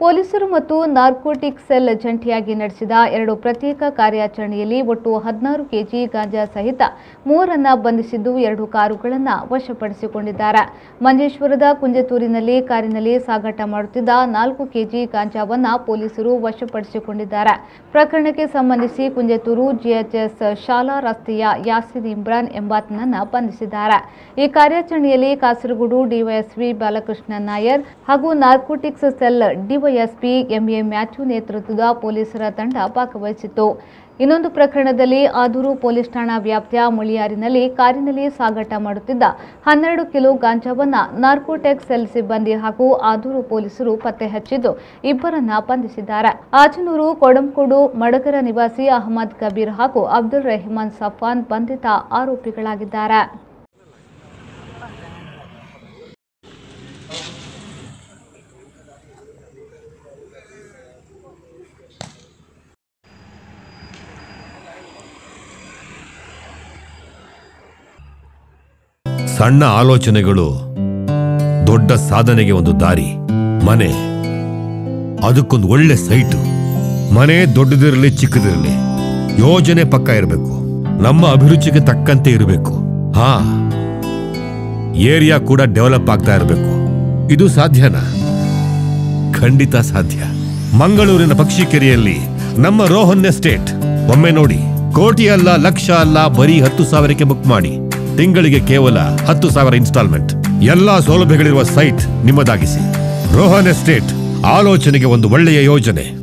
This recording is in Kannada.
ಪೊಲೀಸರು ಮತ್ತು ನಾರ್ಕೋಟಿಕ್ ಸೆಲ್ ಜಂಟಿಯಾಗಿ ನಡೆಸಿದ ಎರಡು ಪ್ರತ್ಯೇಕ ಕಾರ್ಯಾಚರಣೆಯಲ್ಲಿ ಒಟ್ಟು ಹದಿನಾರು ಕೆಜಿ ಗಾಂಜಾ ಸಹಿತ ಮೂವರನ್ನ ಬಂಧಿಸಿದ್ದು ಎರಡು ಕಾರುಗಳನ್ನು ವಶಪಡಿಸಿಕೊಂಡಿದ್ದಾರೆ ಮಂಜೇಶ್ವರದ ಕುಂಜತೂರಿನಲ್ಲಿ ಕಾರಿನಲ್ಲಿ ಸಾಗಾಟ ಮಾಡುತ್ತಿದ್ದ ನಾಲ್ಕು ಕೆಜಿ ಗಾಂಜಾವನ್ನ ಪೊಲೀಸರು ವಶಪಡಿಸಿಕೊಂಡಿದ್ದಾರೆ ಪ್ರಕರಣಕ್ಕೆ ಸಂಬಂಧಿಸಿ ಕುಂಜತೂರು ಜಿಎಚ್ಎಸ್ ಶಾಲಾ ರಸ್ತೆಯ ಯಾಸಿನ್ ಇಮ್ರಾನ್ ಎಂಬಾತನನ್ನ ಬಂಧಿಸಿದ್ದಾರೆ ಈ ಕಾರ್ಯಾಚರಣೆಯಲ್ಲಿ ಕಾಸರಗೋಡು ಡಿವೈಎಸ್ಪಿ ಬಾಲಕೃಷ್ಣ ನಾಯರ್ ಹಾಗೂ narcotics cell DYSP M A Mathew ನೇತೃತ್ವದ ಪೊಲೀಸರ ತಂಡ ಭಾಗವಹಿಸಿತ್ತು ಇನ್ನೊಂದು ಪ್ರಕರಣದಲ್ಲಿ ಆದೂರು ಪೊಲೀಸ್ ಠಾಣಾ ವ್ಯಾಪ್ತಿಯ ಮುಳಿಯಾರಿನಲ್ಲಿ ಕಾರಿನಲ್ಲಿ ಸಾಗಾಟ ಮಾಡುತ್ತಿದ್ದ ಹನ್ನೆರಡು ಕಿಲೋ ಗಾಂಜಾವನ್ನ ನಾರ್ಕೋಟೆಕ್ ಸೆಲ್ ಸಿಬ್ಬಂದಿ ಹಾಗೂ ಆದೂರು ಪೊಲೀಸರು ಪತ್ತೆ ಹಚ್ಚಿದ್ದು ಇಬ್ಬರನ್ನ ಬಂಧಿಸಿದ್ದಾರೆ ಆಚನೂರು ಕೊಡಂಕೋಡು ಮಡಗರ ನಿವಾಸಿ ಅಹಮದ್ ಕಬೀರ್ ಹಾಗೂ ಅಬ್ದುಲ್ ರೆಹಮಾನ್ ಸಫಾನ್ ಬಂಧಿತ ಆರೋಪಿಗಳಾಗಿದ್ದಾರೆ ಸಣ್ಣ ಆಲೋಚನೆಗಳು ದೊಡ್ಡ ಸಾಧನೆಗೆ ಒಂದು ದಾರಿ ಮನೆ ಅದಕ್ಕೊಂದು ಒಳ್ಳೆ ಸೈಟು ಮನೆ ದೊಡ್ಡದಿರಲಿ ಚಿಕ್ಕದಿರಲಿ ಯೋಜನೆ ಪಕ್ಕ ಇರಬೇಕು ನಮ್ಮ ಅಭಿರುಚಿಗೆ ತಕ್ಕಂತೆ ಇರಬೇಕು ಹಾ ಏರಿಯಾ ಕೂಡ ಡೆವಲಪ್ ಆಗ್ತಾ ಇರಬೇಕು ಇದು ಸಾಧ್ಯನಾ ಖಂಡಿತ ಸಾಧ್ಯ ಮಂಗಳೂರಿನ ಪಕ್ಷಿಕೆರೆಯಲ್ಲಿ ನಮ್ಮ ರೋಹನ್ ಎಸ್ಟೇಟ್ ಒಮ್ಮೆ ನೋಡಿ ಕೋಟಿ ಅಲ್ಲ ಲಕ್ಷ ಅಲ್ಲ ಬರೀ ಹತ್ತು ಸಾವಿರಕ್ಕೆ ಬುಕ್ ಮಾಡಿ ತಿಂಗಳಿಗೆ ಕೇವಲ ಹತ್ತು ಸಾವಿರ ಇನ್ಸ್ಟಾಲ್ಮೆಂಟ್ ಎಲ್ಲಾ ಸೌಲಭ್ಯಗಳಿರುವ ಸೈಟ್ ನಿಮ್ಮದಾಗಿಸಿ ರೋಹನ್ ಎಸ್ಟೇಟ್ ಆಲೋಚನೆಗೆ ಒಂದು ಒಳ್ಳೆಯ ಯೋಜನೆ